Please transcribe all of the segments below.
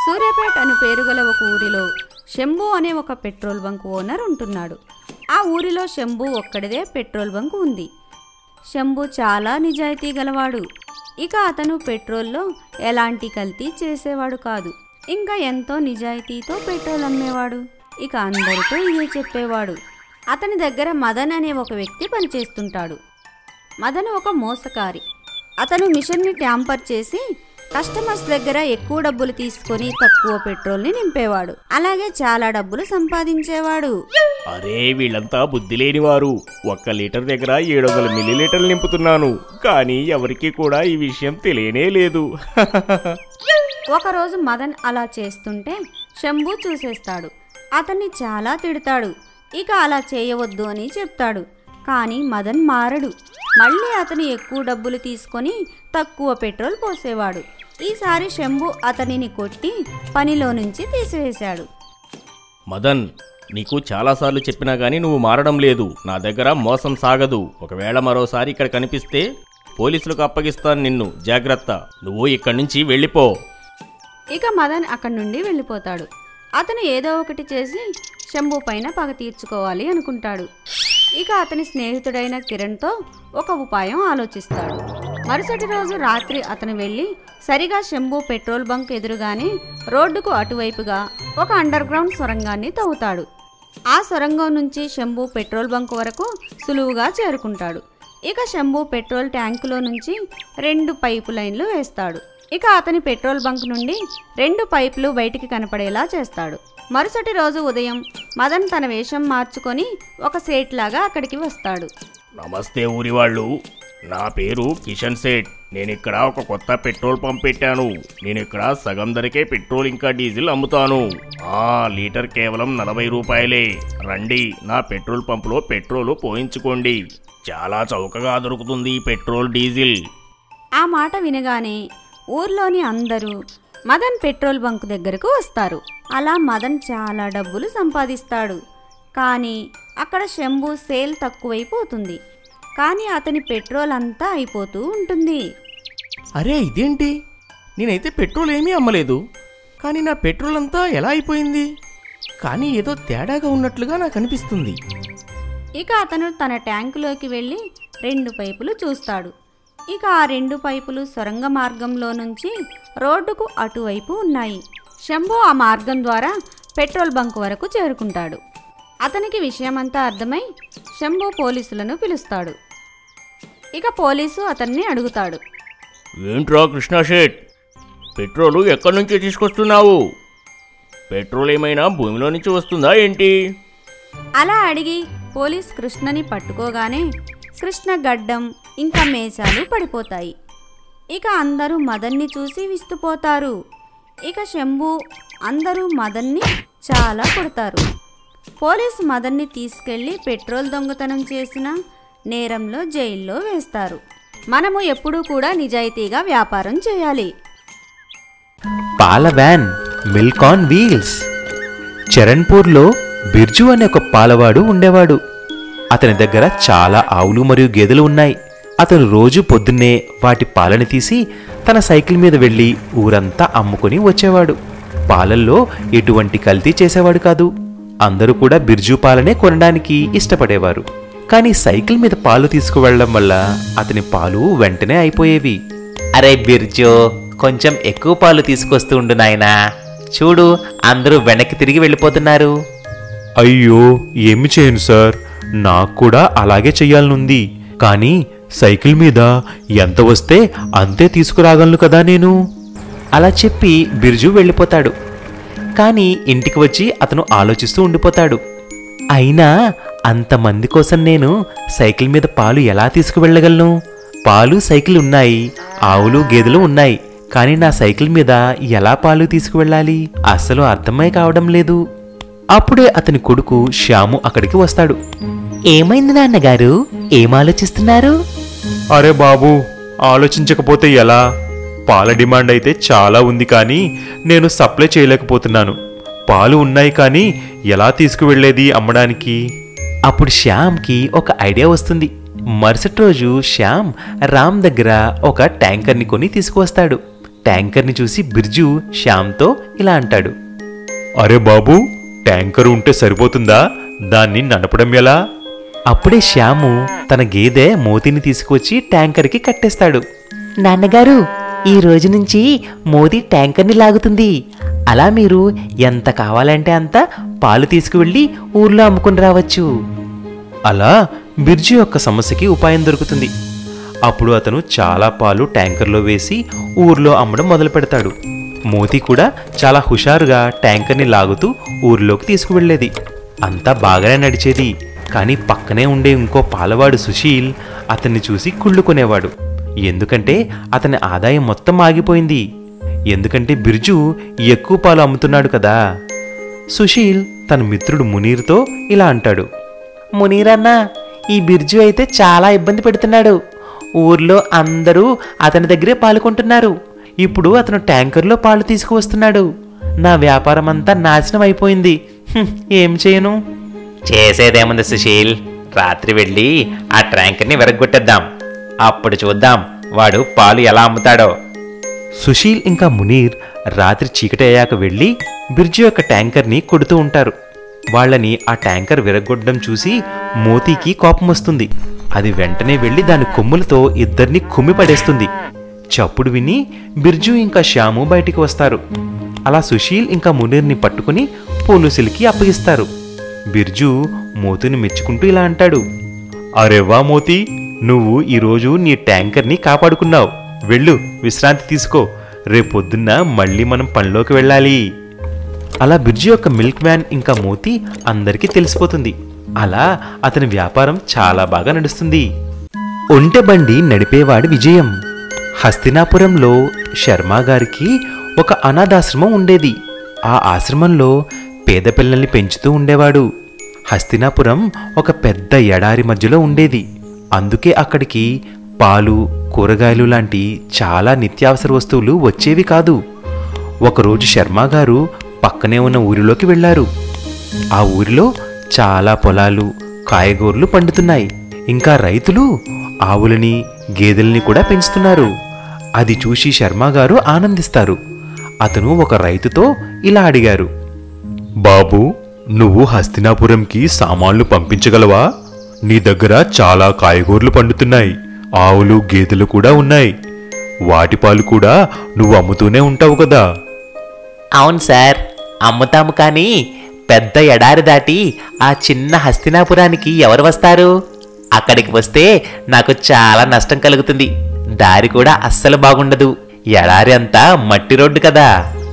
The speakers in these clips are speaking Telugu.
సూర్యాపేట అని పేరు గల ఒక ఊరిలో శంభు అనే ఒక పెట్రోల్ బంక్ ఓనర్ ఉంటున్నాడు ఆ ఊరిలో శంభు ఒక్కడిదే పెట్రోల్ బంక్ ఉంది శంభు చాలా నిజాయితీ గలవాడు ఇక అతను పెట్రోల్లో ఎలాంటి కల్తీ చేసేవాడు కాదు ఇంకా ఎంతో నిజాయితీతో పెట్రోల్ అమ్మేవాడు ఇక అందరితో ఇదే చెప్పేవాడు అతని దగ్గర మదన్ అనే ఒక వ్యక్తి పనిచేస్తుంటాడు మదన్ ఒక మోసకారి అతను మిషన్ని ట్యాంపర్ చేసి కస్టమర్స్ దగ్గర ఎక్కువ డబ్బులు తీసుకొని తక్కువ పెట్రోల్ని నింపేవాడు అలాగే చాలా డబ్బులు సంపాదించేవాడు అరే వీళ్ళంతా బుద్ధి లేనివారు ఒక్క లీటర్ దగ్గర ఏడు వందల మిల్లీలీటర్లు నింపుతున్నాను కానీ ఎవరికీ కూడా ఈ విషయం తెలియనే లేదు ఒకరోజు మదన్ అలా చేస్తుంటే శంభు చూసేస్తాడు అతన్ని చాలా తిడతాడు ఇక అలా చేయవద్దు అని చెప్తాడు కానీ మదన్ మారడు మళ్ళీ అతను ఎక్కువ డబ్బులు తీసుకొని తక్కువ పెట్రోల్ పోసేవాడు ఈసారి శంభు అతనిని కొట్టి పనిలో నుంచి తీసివేశాడు మదన్ నీకు చాలాసార్లు చెప్పినా గానీ నువ్వు మారడం లేదు నా దగ్గర మోసం సాగదు ఒకవేళ మరోసారి ఇక్కడ కనిపిస్తే పోలీసులకు అప్పగిస్తాను నిన్ను జాగ్రత్త నువ్వు ఇక్కడి నుంచి వెళ్ళిపో ఇక మదన్ అక్కడి నుండి వెళ్ళిపోతాడు అతను ఏదో ఒకటి చేసి శంభు పైన పగ తీర్చుకోవాలి అనుకుంటాడు ఇక అతని స్నేహితుడైన కిరణ్తో ఒక ఉపాయం ఆలోచిస్తాడు మరుసటి రోజు రాత్రి అతను వెళ్ళి సరిగా శంభు పెట్రోల్ బంక్ ఎదురుగానే రోడ్డుకు అటువైపుగా ఒక అండర్ గ్రౌండ్ సొరంగాన్ని తవ్వుతాడు ఆ సొరంగం నుంచి శంభు పెట్రోల్ బంక్ వరకు సులువుగా చేరుకుంటాడు ఇక శంభు పెట్రోల్ ట్యాంకులో నుంచి రెండు పైపు లైన్లు వేస్తాడు ఇక అతని పెట్రోల్ బంక్ నుండి రెండు పైపులు బయటికి కనపడేలా చేస్తాడు మరుసటి రోజు ఉదయం మదన్ తన వేషం మార్చుకొని ఒక సేట్ లాగా అక్కడికి వస్తాడు నమస్తే ఊరి వాళ్ళు నా పేరు కిషన్ సేట్ నేను ఇక్కడ ఒక కొత్త పెట్రోల్ పంప్ పెట్టాను నేను ఇక్కడ సగం ధరకే పెట్రోల్ ఇంకా డీజిల్ అమ్ముతాను ఆ లీటర్ కేవలం నలభై రూపాయలే రండి నా పెట్రోల్ పంపులో పెట్రోల్ పోయించుకోండి చాలా చౌకగా దొరుకుతుంది ఈ పెట్రోల్ డీజిల్ ఆ మాట వినగానే ఊర్లోని అందరూ మదన్ పెట్రోల్ బంక్ దగ్గరకు వస్తారు అలా మదన్ చాలా డబ్బులు సంపాదిస్తాడు కానీ అక్కడ శంభు సేల్ తక్కువైపోతుంది కానీ అతని పెట్రోల్ అంతా అయిపోతూ ఉంటుంది అరే ఇదేంటి నేనైతే పెట్రోల్ ఏమీ అమ్మలేదు కానీ నా పెట్రోల్ అంతా ఎలా అయిపోయింది కానీ ఏదో తేడాగా ఉన్నట్లుగా నాకు అనిపిస్తుంది ఇక అతను తన ట్యాంకులోకి వెళ్ళి రెండు పైపులు చూస్తాడు ఇక ఆ రెండు పైపులు సొరంగ మార్గంలో నుంచి రోడ్డుకు అటువైపు ఉన్నాయి శంభు ఆ మార్గం ద్వారా పెట్రోల్ బంక్ వరకు చేరుకుంటాడు అతనికి విషయమంతా అర్థమై శంభు పోలీసులను పిలుస్తాడు ఇక పోలీసు అతన్ని అడుగుతాడు ఏంట్రా కృష్ణ షేట్ పెట్రోలు ఎక్కడి నుంచి తీసుకొస్తున్నావు పెట్రోల్ ఏమైనా భూమిలో నుంచి వస్తుందా ఏంటి అలా అడిగి పోలీస్ కృష్ణని పట్టుకోగానే కృష్ణ గడ్డం ఇంకా మేసాలు పడిపోతాయి ఇక అందరూ మదన్ని చూసి విస్తుపోతారు ఇక శంభు అందరూ మదన్ని చాలా కొడతారు పోలీసు మదన్ని తీసుకెళ్లి పెట్రోల్ దొంగతనం చేసిన నేరంలో జైల్లో వేస్తారు మనము ఎప్పుడూ కూడా నిజాయితీగా వ్యాపారం చేయాలి పాల వ్యాన్ మిల్క్ ఆన్ వీల్స్ చరణ్పూర్లో బిర్జు అనే ఒక పాలవాడు ఉండేవాడు అతని దగ్గర చాలా ఆవులు మరియు గేదెలు ఉన్నాయి అతను రోజు పొద్దున్నే వాటి పాలని తీసి తన సైకిల్ మీద వెళ్ళి ఊరంతా అమ్ముకొని వచ్చేవాడు పాలల్లో ఎటువంటి కల్తీ చేసేవాడు కాదు అందరూ కూడా బిర్జు పాలనే కొనడానికి ఇష్టపడేవారు కానీ సైకిల్ మీద పాలు తీసుకువెళ్ళడం వల్ల అతని పాలు వెంటనే అయిపోయేవి అరే బిర్జు కొంచెం ఎక్కువ పాలు తీసుకొస్తూ ఉండు నాయనా చూడు అందరూ వెనక్కి తిరిగి వెళ్ళిపోతున్నారు అయ్యో ఏమి చేయను సార్ నాకు కూడా అలాగే చెయ్యాలనుంది కానీ సైకిల్ మీద ఎంత వస్తే అంతే తీసుకురాగలను కదా నేను అలా చెప్పి బిర్జు వెళ్ళిపోతాడు కానీ ఇంటికి వచ్చి అతను ఆలోచిస్తూ ఉండిపోతాడు అయినా అంతమంది కోసం నేను సైకిల్ మీద పాలు ఎలా తీసుకువెళ్ళగలను పాలు సైకిల్ ఉన్నాయి ఆవులు గేదెలు ఉన్నాయి కానీ నా సైకిల్ మీద ఎలా పాలు తీసుకువెళ్ళాలి అస్సలు అర్థమై కావడం లేదు అప్పుడే అతని కొడుకు శ్యాము అక్కడికి వస్తాడు ఏమైంది నాన్నగారు ఏం ఆలోచిస్తున్నారు అరే బాబు ఆలోచించకపోతే ఎలా పాల డిమాండ్ అయితే చాలా ఉంది కానీ నేను సప్లై చేయలేకపోతున్నాను పాలు ఉన్నాయి కానీ ఎలా తీసుకువెళ్ళేది అమ్మడానికి అప్పుడు శ్యామ్కి ఒక ఐడియా వస్తుంది మరుసటి రోజు శ్యామ్ రామ్ దగ్గర ఒక ట్యాంకర్ని కొని తీసుకువస్తాడు ట్యాంకర్ని చూసి బిర్జు శ్యామ్తో ఇలా అంటాడు అరే బాబు ట్యాంకర్ ఉంటే సరిపోతుందా దాన్ని నడపడం ఎలా అప్పుడే శ్యాము తన గేదె మోతిని తీసుకువచ్చి ట్యాంకర్కి కట్టేస్తాడు నాన్నగారు ఈ రోజు నుంచి మోతి ట్యాంకర్ని లాగుతుంది అలా మీరు ఎంత కావాలంటే అంత పాలు తీసుకువెళ్ళి ఊర్లో అమ్ముకుని రావచ్చు అలా బిర్జు యొక్క సమస్యకి ఉపాయం దొరుకుతుంది అప్పుడు అతను చాలా పాలు ట్యాంకర్లో వేసి ఊర్లో అమ్మడం మొదలు పెడతాడు మోతి కూడా చాలా హుషారుగా ట్యాంకర్ని లాగుతూ ఊర్లోకి తీసుకువెళ్ళేది అంతా బాగానే నడిచేది కానీ పక్కనే ఉండే ఇంకో పాలవాడు సుశీల్ అతన్ని చూసి కుళ్ళుకునేవాడు ఎందుకంటే అతని ఆదాయం మొత్తం ఆగిపోయింది ఎందుకంటే బిర్జు ఎక్కువ పాలు అమ్ముతున్నాడు కదా సుశీల్ తన మిత్రుడు మునీర్తో ఇలా అంటాడు మునీరన్న ఈ బిర్జు అయితే చాలా ఇబ్బంది పెడుతున్నాడు ఊర్లో అందరూ అతని దగ్గరే పాలుకుంటున్నారు ఇప్పుడు అతను ట్యాంకర్లో పాలు తీసుకువస్తున్నాడు నా వ్యాపారం అంతా నాశనం అయిపోయింది హ్మ్, ఏం చేయను చేసేదేముంది సుశీల్ రాత్రి వెళ్ళి ఆ ట్యాంకర్ని విరగొట్టేద్దాం అప్పుడు చూద్దాం వాడు పాలు ఎలా అమ్ముతాడో సుశీల్ ఇంకా మునీర్ రాత్రి చీకటి అయ్యాక వెళ్ళి బిర్జు యొక్క ట్యాంకర్ని కొడుతూ ఉంటారు వాళ్ళని ఆ ట్యాంకర్ విరగొట్టడం చూసి మోతీకి కోపం వస్తుంది అది వెంటనే వెళ్ళి దాని కొమ్ములతో ఇద్దరిని కుమ్మి పడేస్తుంది చప్పుడు విని బిర్జు ఇంకా శ్యాము బయటికి వస్తారు అలా సుశీల్ ఇంకా మునీర్ని పట్టుకుని పోలీసులకి అప్పగిస్తారు బిర్జు మోతుని మెచ్చుకుంటూ ఇలా అంటాడు అరే వా మోతి నువ్వు ఈరోజు నీ ట్యాంకర్ని కాపాడుకున్నావు వెళ్ళు విశ్రాంతి తీసుకో రేపొద్దున్న మళ్ళీ మనం పనిలోకి వెళ్ళాలి అలా బిర్జు యొక్క మిల్క్ వ్యాన్ ఇంకా మోతి అందరికీ తెలిసిపోతుంది అలా అతని వ్యాపారం చాలా బాగా నడుస్తుంది ఒంటె బండి నడిపేవాడి విజయం హస్తినాపురంలో శర్మ గారికి ఒక అనాథాశ్రమం ఉండేది ఆ ఆశ్రమంలో పేద పిల్లల్ని పెంచుతూ ఉండేవాడు హస్తినాపురం ఒక పెద్ద ఎడారి మధ్యలో ఉండేది అందుకే అక్కడికి పాలు కూరగాయలు లాంటి చాలా నిత్యావసర వస్తువులు వచ్చేవి కాదు ఒకరోజు శర్మ గారు పక్కనే ఉన్న ఊరిలోకి వెళ్ళారు ఆ ఊరిలో చాలా పొలాలు కాయగూరలు పండుతున్నాయి ఇంకా రైతులు ఆవులని గేదెల్ని కూడా పెంచుతున్నారు అది చూసి శర్మ గారు ఆనందిస్తారు అతను ఒక రైతుతో ఇలా అడిగారు బాబు నువ్వు హస్తినాపురంకి సామాన్లు పంపించగలవా నీ దగ్గర చాలా కాయగూరలు పండుతున్నాయి ఆవులు గేదెలు కూడా ఉన్నాయి వాటి పాలు కూడా నువ్వు అమ్ముతూనే ఉంటావు కదా అవును సార్ అమ్ముతాము కానీ పెద్ద ఎడారి దాటి ఆ చిన్న హస్తినాపురానికి ఎవరు వస్తారు అక్కడికి వస్తే నాకు చాలా నష్టం కలుగుతుంది దారి కూడా అస్సలు బాగుండదు ఎడారి అంతా మట్టి రోడ్డు కదా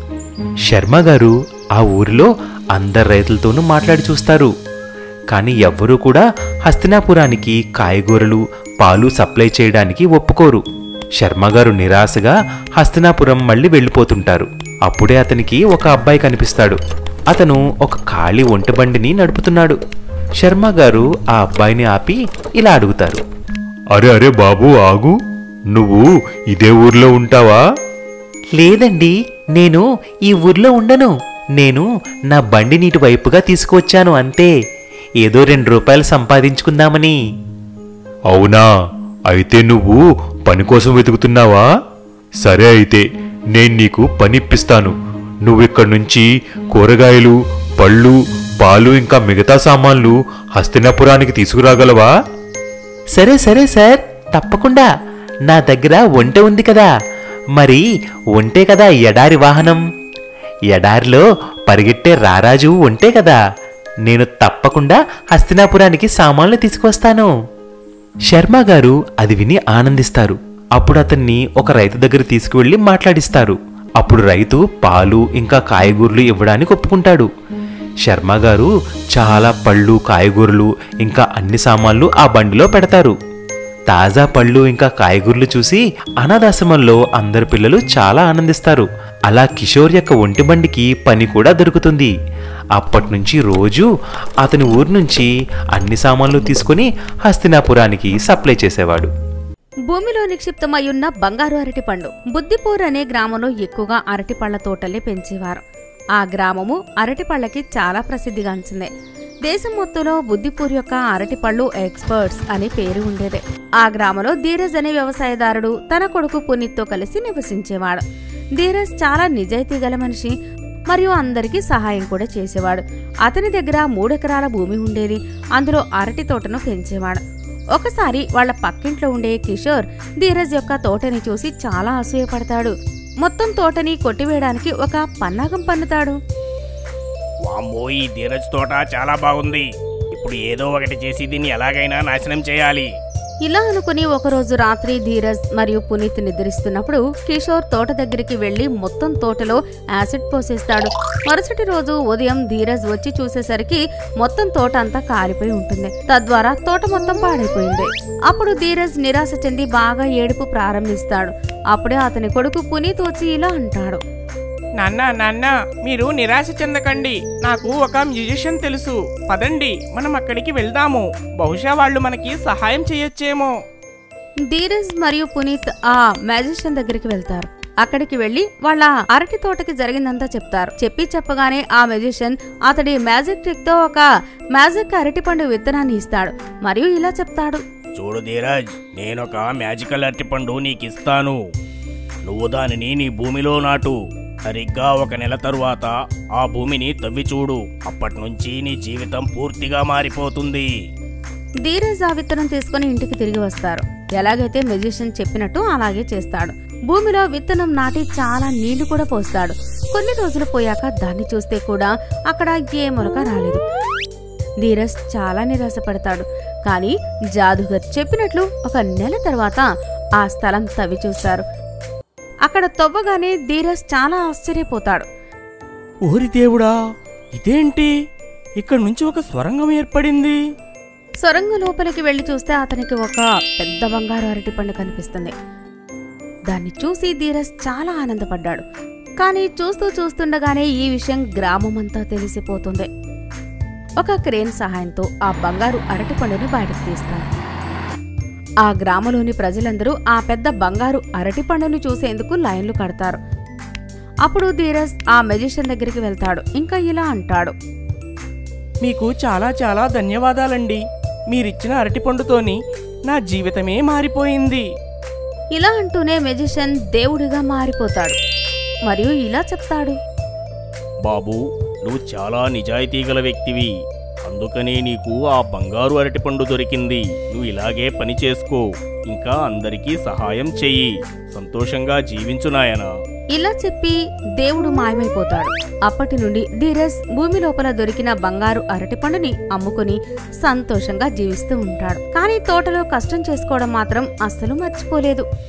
శర్మ గారు ఆ ఊరిలో అందరు రైతులతోనూ మాట్లాడి చూస్తారు కానీ ఎవ్వరూ కూడా హస్తినాపురానికి కాయగూరలు పాలు సప్లై చేయడానికి ఒప్పుకోరు శర్మగారు నిరాశగా హస్తినాపురం మళ్ళీ వెళ్ళిపోతుంటారు అప్పుడే అతనికి ఒక అబ్బాయి కనిపిస్తాడు అతను ఒక ఖాళీ ఒంటెబండిని నడుపుతున్నాడు శర్మ గారు ఆ అబ్బాయిని ఆపి ఇలా అడుగుతారు అరే అరే బాబు ఆగు నువ్వు ఇదే ఊర్లో ఉంటావా లేదండి నేను ఈ ఊర్లో ఉండను నేను నా బండి నీటి వైపుగా తీసుకువచ్చాను అంతే ఏదో రెండు రూపాయలు సంపాదించుకుందామని అవునా అయితే నువ్వు పని కోసం వెతుకుతున్నావా సరే అయితే నేను నీకు పని ఇప్పిస్తాను నువ్వు ఇక్కడి నుంచి కూరగాయలు పళ్ళు పాలు ఇంకా మిగతా సామాన్లు హస్తినాపురానికి తీసుకురాగలవా సరే సరే సార్ తప్పకుండా నా దగ్గర ఒంటె ఉంది కదా మరి ఒంటే కదా ఎడారి వాహనం ఎడారిలో పరిగెట్టే రారాజు ఒంటే కదా నేను తప్పకుండా హస్తినాపురానికి సామాన్లు తీసుకొస్తాను శర్మ గారు అది విని ఆనందిస్తారు అప్పుడు అతన్ని ఒక రైతు దగ్గర తీసుకువెళ్ళి మాట్లాడిస్తారు అప్పుడు రైతు పాలు ఇంకా కాయగూరలు ఇవ్వడానికి ఒప్పుకుంటాడు శర్మ గారు చాలా పళ్ళు కాయగూరలు ఇంకా అన్ని సామాన్లు ఆ బండిలో పెడతారు తాజా పళ్ళు ఇంకా కాయగూరలు చూసి అనాథాశ్రమంలో అందరు పిల్లలు చాలా ఆనందిస్తారు అలా కిషోర్ యొక్క ఒంటి బండికి పని కూడా దొరుకుతుంది అప్పటి నుంచి రోజు అతని ఊరు నుంచి అన్ని సామాన్లు తీసుకుని హస్తినాపురానికి సప్లై చేసేవాడు భూమిలో నిక్షిప్తమయ్యున్న బంగారు అరటిపండు బుద్దిపూర్ అనే గ్రామంలో ఎక్కువగా అరటిపళ్ళ తోటలే పెంచేవారు ఆ గ్రామము అరటిపళ్ళకి చాలా ప్రసిద్ధిగాంచింది దేశం మొత్తంలో బుద్దిపూర్ యొక్క అరటిపళ్ళు ఎక్స్పర్ట్స్ అనే పేరు ఉండేది ఆ గ్రామంలో ధీరజ్ అనే వ్యవసాయదారుడు తన కొడుకు పునీత్తో కలిసి నివసించేవాడు ధీరజ్ చాలా నిజాయితీ గల మనిషి మరియు అందరికీ సహాయం కూడా చేసేవాడు అతని దగ్గర మూడెకరాల భూమి ఉండేది అందులో అరటి తోటను పెంచేవాడు ఒకసారి వాళ్ళ పక్కింట్లో ఉండే కిషోర్ ధీరజ్ యొక్క తోటని చూసి చాలా అసూయపడతాడు మొత్తం తోటని కొట్టివేయడానికి ఒక పన్నాగం పన్నుతాడు వామ్మో ఈ ధీరజ్ తోట చాలా బాగుంది ఇప్పుడు ఏదో ఒకటి చేసి దీన్ని ఎలాగైనా నాశనం చేయాలి ఇలా అనుకుని ఒకరోజు రాత్రి ధీరజ్ మరియు పునీత్ నిద్రిస్తున్నప్పుడు కిషోర్ తోట దగ్గరికి వెళ్లి మొత్తం తోటలో యాసిడ్ పోసేస్తాడు మరుసటి రోజు ఉదయం ధీరజ్ వచ్చి చూసేసరికి మొత్తం తోట అంతా కాలిపోయి ఉంటుంది తద్వారా తోట మొత్తం పాడైపోయింది అప్పుడు ధీరజ్ నిరాశ చెంది బాగా ఏడుపు ప్రారంభిస్తాడు అప్పుడే అతని కొడుకు పునీత్ వచ్చి ఇలా అంటాడు నాన్న నాన్న మీరు నిరాశ చెందకండి నాకు ఒక మ్యూజిషియన్ తెలుసు పదండి మనం అక్కడికి వెళ్దాము బహుశా వాళ్ళు మనకి సహాయం చేయొచ్చేమో ధీరజ్ మరియు పునీత్ ఆ మ్యాజిషియన్ దగ్గరికి వెళ్తారు అక్కడికి వెళ్లి వాళ్ళ అరటి తోటకి జరిగిందంతా చెప్తారు చెప్పి చెప్పగానే ఆ మ్యాజిషియన్ అతడి మ్యాజిక్ ట్రిక్ తో ఒక మ్యాజిక్ అరటిపండు విత్తనాన్ని ఇస్తాడు మరియు ఇలా చెప్తాడు చూడు ధీరజ్ నేనొక మ్యాజికల్ అరటిపండు నీకిస్తాను నువ్వు దానిని నీ భూమిలో నాటు సరిగ్గా ఒక నెల తరువాత ఆ భూమిని తవ్వి చూడు అప్పటి నుంచి నీ జీవితం పూర్తిగా మారిపోతుంది ధీరజ్ ఆ విత్తనం తీసుకుని ఇంటికి తిరిగి వస్తారు ఎలాగైతే మెజిషియన్ చెప్పినట్టు అలాగే చేస్తాడు భూమిలో విత్తనం నాటి చాలా నీళ్లు కూడా పోస్తాడు కొన్ని రోజులు పోయాక దాన్ని చూస్తే కూడా అక్కడ ఏ మొలక రాలేదు ధీరజ్ చాలా నిరాశపడతాడు కానీ జాదుగర్ చెప్పినట్లు ఒక నెల తర్వాత ఆ స్థలం తవ్వి చూస్తారు అక్కడ తవ్వగానే ధీరజ్ చాలా ఆశ్చర్యపోతాడు ఓరి దేవుడా ఇదేంటి ఇక్కడ నుంచి ఒక స్వరంగం ఏర్పడింది సొరంగ లోపలికి వెళ్లి చూస్తే అతనికి ఒక పెద్ద బంగారు అరటిపండు కనిపిస్తుంది దాన్ని చూసి ధీరజ్ చాలా ఆనందపడ్డాడు కానీ చూస్తూ చూస్తుండగానే ఈ విషయం గ్రామమంతా తెలిసిపోతుంది ఒక క్రేన్ సహాయంతో ఆ బంగారు అరటిపండుని బయటకు తీస్తారు ఆ గ్రామంలోని ప్రజలందరూ ఆ పెద్ద బంగారు అరటిపండుని చూసేందుకు లైన్లు కడతారు అప్పుడు ధీరజ్ ఆ మెజిషియన్ దగ్గరికి వెళ్తాడు ఇంకా ఇలా అంటాడు మీకు చాలా చాలా ధన్యవాదాలండి మీరిచ్చిన అరటిపండుతోని నా జీవితమే మారిపోయింది ఇలా అంటూనే మెజిషియన్ దేవుడిగా మారిపోతాడు మరియు ఇలా చెప్తాడు బాబు నువ్వు చాలా నిజాయితీ గల వ్యక్తివి అందుకనే నీకు ఆ బంగారు అరటిపండు దొరికింది నువ్వు ఇలాగే పని చేసుకో ఇంకా అందరికీ సహాయం చెయ్యి సంతోషంగా జీవించు నాయనా ఇలా చెప్పి దేవుడు మాయమైపోతాడు అప్పటి నుండి ధీరజ్ భూమి లోపల దొరికిన బంగారు అరటిపండుని అమ్ముకుని సంతోషంగా జీవిస్తూ ఉంటాడు కానీ తోటలో కష్టం చేసుకోవడం మాత్రం అస్సలు మర్చిపోలేదు